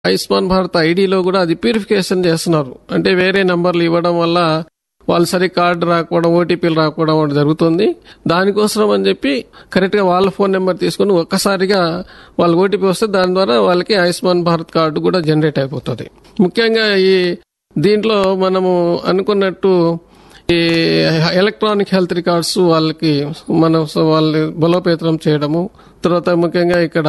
ఆయుష్మాన్ భారత్ ఐడిలో కూడా అది ప్యూరిఫికేషన్ చేస్తున్నారు అంటే వేరే నంబర్లు ఇవ్వడం వల్ల వాళ్ళు సరి కార్డు రాకపోవడం ఓటీపీలు రాకపోవడం ఒకటి జరుగుతుంది దానికోసం అని చెప్పి కరెక్ట్గా వాళ్ళ ఫోన్ నెంబర్ తీసుకుని ఒక్కసారిగా వాళ్ళకి ఓటీపీ వస్తే దాని ద్వారా వాళ్ళకి ఆయుష్మాన్ భారత్ కార్డు కూడా జనరేట్ అయిపోతుంది ముఖ్యంగా ఈ దీంట్లో మనము అనుకున్నట్టు ఈ ఎలక్ట్రానిక్ హెల్త్ రికార్డ్స్ వాళ్ళకి మనం వాళ్ళని బలోపేతం చేయడము తర్వాత ముఖ్యంగా ఇక్కడ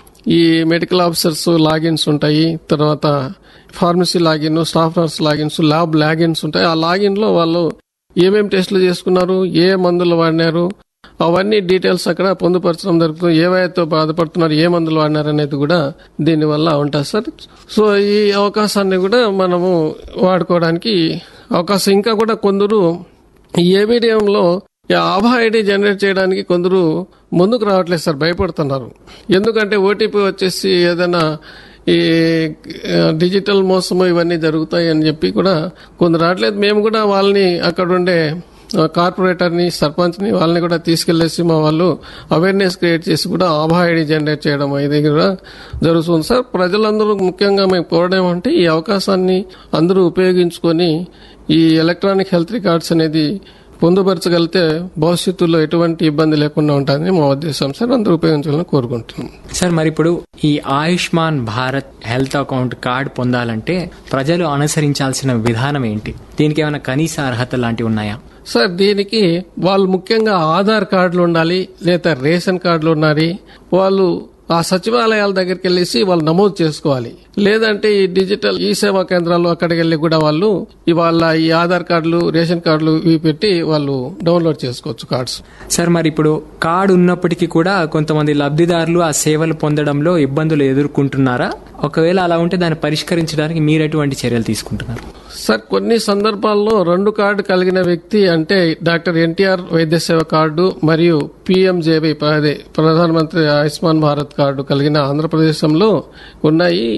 ఈ మెడికల్ ఆఫీసర్స్ లాగిన్స్ ఉంటాయి తర్వాత pharmacy login staff nurse logins lab logins ఉంటాయి ఆ లాగిన్ లో వాళ్ళు ఏమేమి టెస్టులు చేసుకున్నారు ఏ మందులు వాడినారు అవన్నీ డీటెయిల్స్ అక్కడ పొందుపరచడం జరుగుతుంది ఏ వయతో బాధపడుతున్నారు ఏ మందులు వాడినారు అనేది కూడా దీనివల్ల ఉంటుంది సార్ సో ఈ అవకాశాన్ని కూడా మనము వాడుకోవడానికి అవకాశం ఇంకా కూడా కొందరు ఈ ఏబిడిఎంలో ఆభా ఐడి జనరేట్ చేయడానికి కొందరు ముందుకు రావట్లేదు సార్ భయపడుతున్నారు ఎందుకంటే ఓటీపీ వచ్చేసి ఏదైనా ఈ ఆ, డిజిటల్ మోసము ఇవన్నీ జరుగుతాయి అని చెప్పి కూడా కొందరు రావట్లేదు మేము కూడా వాళ్ళని అక్కడ ఉండే ఆ, కార్పొరేటర్ని సర్పంచ్ని వాళ్ళని కూడా తీసుకెళ్లేసి మా వాళ్ళు అవేర్నెస్ క్రియేట్ చేసి కూడా ఆభా ఐడి జనరేట్ చేయడం ఇది కూడా జరుగుతుంది సార్ ప్రజలందరూ ముఖ్యంగా మేము కోరడం అంటే ఈ అవకాశాన్ని అందరూ ఉపయోగించుకొని ఈ ఎలక్ట్రానిక్ హెల్త్ రికార్డ్స్ అనేది పొందుపరచగలిగితే భవిష్యత్తులో ఎటువంటి ఇబ్బంది లేకుండా ఉంటుందని మా ఉద్దేశం సార్ అందరూ ఉపయోగించాలని కోరుకుంటున్నాం సార్ మరి ఇప్పుడు ఈ Ayushman Bharat health account card పొందాలంటే ప్రజలు అనుసరించాల్సిన విధానం ఏంటి దీనికి ఏమైనా కనీస అర్హత లాంటివి ఉన్నాయా సార్ దీనికి వాళ్ళు ముఖ్యంగా ఆధార్ కార్డులు ఉండాలి లేదా రేషన్ కార్డులు ఉండాలి వాళ్ళు ఆ సచివాలయాల దగ్గరికి వెళ్ళేసి వాళ్ళు నమోదు చేసుకోవాలి లేదంటే ఈ డిజిటల్ ఈ సేవా కేంద్రాలు అక్కడికి వెళ్ళి కూడా వాళ్ళు ఇవాళ ఈ ఆధార్ కార్డులు రేషన్ కార్డులు ఇవి పెట్టి వాళ్ళు డౌన్లోడ్ చేసుకోవచ్చు కార్డ్స్ సార్ మరి ఇప్పుడు కార్డు ఉన్నప్పటికీ కూడా కొంతమంది లబ్ధిదారులు ఆ సేవలు పొందడంలో ఇబ్బందులు ఎదుర్కొంటున్నారా ఒకవేళ అలా ఉంటే దాన్ని పరిష్కరించడానికి మీరు ఎటువంటి చర్యలు తీసుకుంటున్నారు సార్ కొన్ని సందర్భాల్లో రెండు కార్డు కలిగిన వ్యక్తి అంటే డాక్టర్ ఎన్టీఆర్ వైద్య సేవ కార్డు మరియు పిఎంజేబీ అదే ప్రధానమంత్రి ఆయుష్మాన్ భారత్ కార్డు కలిగిన ఆంధ్రప్రదేశంలో ఉన్నాయి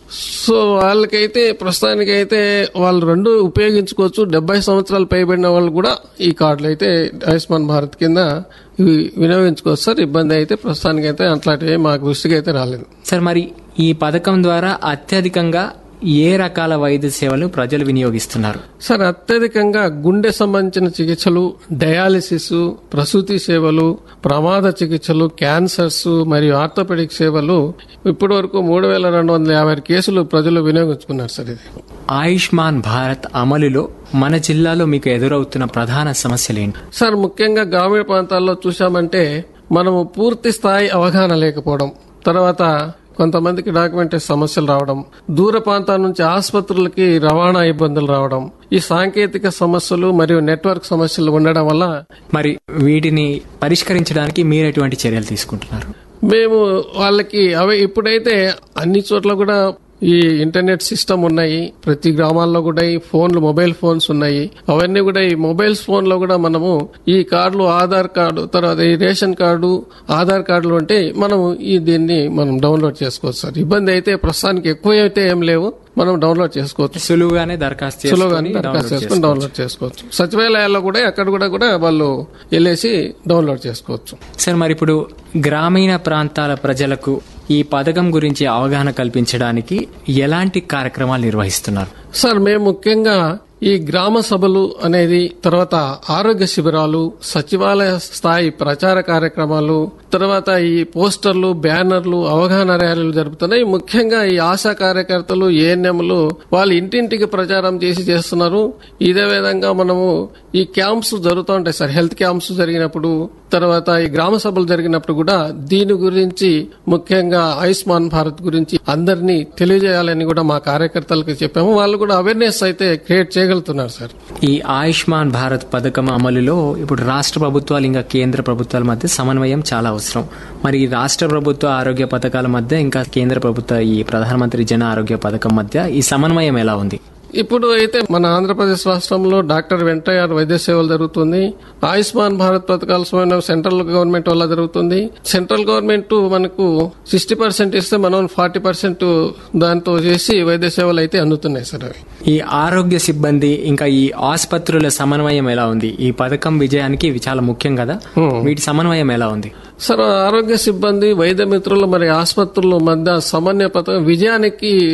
సో వాళ్ళకైతే ప్రస్తుతానికైతే వాళ్ళు రెండు ఉపయోగించుకోవచ్చు డెబ్బై సంవత్సరాలు పైబడిన వాళ్ళు కూడా ఈ కార్డులు అయితే ఆయుష్మాన్ భారత్ కింద ఇవి వినియోగించుకోవచ్చు సార్ ఇబ్బంది అయితే ప్రస్తుతానికైతే అట్లాంటివి మాకు దృష్టికి అయితే రాలేదు సార్ మరి ఈ పథకం ద్వారా అత్యధికంగా ఏ రకాల వైద్య సేవలు ప్రజలు వినియోగిస్తున్నారు సార్ అత్యధికంగా గుండె సంబంధించిన చికిత్సలు డయాలిసిస్ ప్రసూతి సేవలు ప్రమాద చికిత్సలు క్యాన్సర్స్ మరియు ఆర్థోపెడిక్ సేవలు ఇప్పటి వరకు మూడు వేల రెండు వందల యాభై కేసులు ప్రజలు వినియోగించుకున్నారు సార్ ఇది ఆయుష్మాన్ భారత్ అమలులో మన జిల్లాలో మీకు ఎదురవుతున్న ప్రధాన సమస్యలు ఏంటి సార్ ముఖ్యంగా గ్రామీణ ప్రాంతాల్లో చూశామంటే మనము పూర్తి స్థాయి అవగాహన లేకపోవడం తర్వాత కొంతమందికి డాక్యుమెంటేషన్ సమస్యలు రావడం దూర ప్రాంతాల నుంచి ఆసుపత్రులకి రవాణా ఇబ్బందులు రావడం ఈ సాంకేతిక సమస్యలు మరియు నెట్వర్క్ సమస్యలు ఉండడం వల్ల మరి వీటిని పరిష్కరించడానికి మీరు ఎటువంటి చర్యలు తీసుకుంటున్నారు మేము వాళ్ళకి అవి ఇప్పుడైతే అన్ని చోట్ల కూడా ఈ ఇంటర్నెట్ సిస్టమ్ ఉన్నాయి ప్రతి గ్రామాల్లో కూడా ఈ ఫోన్లు మొబైల్ ఫోన్స్ ఉన్నాయి అవన్నీ కూడా ఈ మొబైల్స్ ఫోన్ లో కూడా మనము ఈ కార్డులు ఆధార్ కార్డు తర్వాత ఈ రేషన్ కార్డు ఆధార్ కార్డులు ఉంటే మనము ఈ దీన్ని మనం డౌన్లోడ్ చేసుకోవచ్చు సార్ ఇబ్బంది అయితే ప్రస్తుతానికి ఎక్కువ అయితే ఏం లేవు మనం డౌన్లోడ్ చేసుకోవచ్చు సులువుగానే దరఖాస్తు సులువుగానే చేసుకొని దరఖాస్తు download చేసుకుని డౌన్లోడ్ చేసుకోవచ్చు సచివాలయాల్లో కూడా అక్కడ కూడా కూడా వాళ్ళు వెళ్ళేసి డౌన్లోడ్ చేసుకోవచ్చు సార్ మరి ఇప్పుడు గ్రామీణ ప్రాంతాల ప్రజలకు ఈ పథకం గురించి అవగాహన కల్పించడానికి ఎలాంటి కార్యక్రమాలు నిర్వహిస్తున్నారు సార్ మేము ముఖ్యంగా ఈ గ్రామ సభలు అనేది తర్వాత ఆరోగ్య శిబిరాలు సచివాలయ స్థాయి ప్రచార కార్యక్రమాలు తర్వాత ఈ పోస్టర్లు బ్యానర్లు అవగాహన ర్యాలీలు జరుపుతున్నాయి ముఖ్యంగా ఈ ఆశా కార్యకర్తలు ఏఎన్ఎంలు వాళ్ళు ఇంటింటికి ప్రచారం చేసి చేస్తున్నారు ఇదే విధంగా మనము ఈ క్యాంప్స్ జరుగుతూ ఉంటాయి సార్ హెల్త్ క్యాంప్స్ జరిగినప్పుడు తర్వాత ఈ గ్రామ సభలు జరిగినప్పుడు కూడా దీని గురించి ముఖ్యంగా ఆయుష్మాన్ భారత్ గురించి అందరినీ తెలియజేయాలని కూడా మా కార్యకర్తలకు చెప్పాము వాళ్ళు కూడా అవేర్నెస్ అయితే క్రియేట్ చేయగలుగుతున్నారు సార్ ఈ ఆయుష్మాన్ భారత్ పథకం అమలులో ఇప్పుడు రాష్ట్ర ప్రభుత్వాలు ఇంకా కేంద్ర ప్రభుత్వాల మధ్య సమన్వయం చాలా అవసరం మరి ఈ రాష్ట్ర ప్రభుత్వ ఆరోగ్య పథకాల మధ్య ఇంకా కేంద్ర ప్రభుత్వ ఈ ప్రధానమంత్రి జన ఆరోగ్య పథకం మధ్య ఈ సమన్వయం ఎలా ఉంది ఇప్పుడు అయితే మన ఆంధ్రప్రదేశ్ రాష్ట్రంలో డాక్టర్ వెంటయ్య వైద్య సేవలు జరుగుతుంది ఆయుష్మాన్ భారత్ పథకాల సమన్వయం సెంట్రల్ గవర్నమెంట్ వల్ల జరుగుతుంది సెంట్రల్ గవర్నమెంట్ మనకు సిక్స్టీ పర్సెంట్ ఇస్తే మనం ఫార్టీ పర్సెంట్ దాంతో చేసి వైద్య సేవలు అయితే అందుతున్నాయి సార్ అవి ఈ ఆరోగ్య సిబ్బంది ఇంకా ఈ ఆసుపత్రుల సమన్వయం ఎలా ఉంది ఈ పథకం విజయానికి ఇవి చాలా ముఖ్యం కదా వీటి సమన్వయం ఎలా ఉంది సార్ ఆరోగ్య సిబ్బంది వైద్య మిత్రులు మరి ఆసుపత్రుల మధ్య సమన్వయ పథకం విజయానికి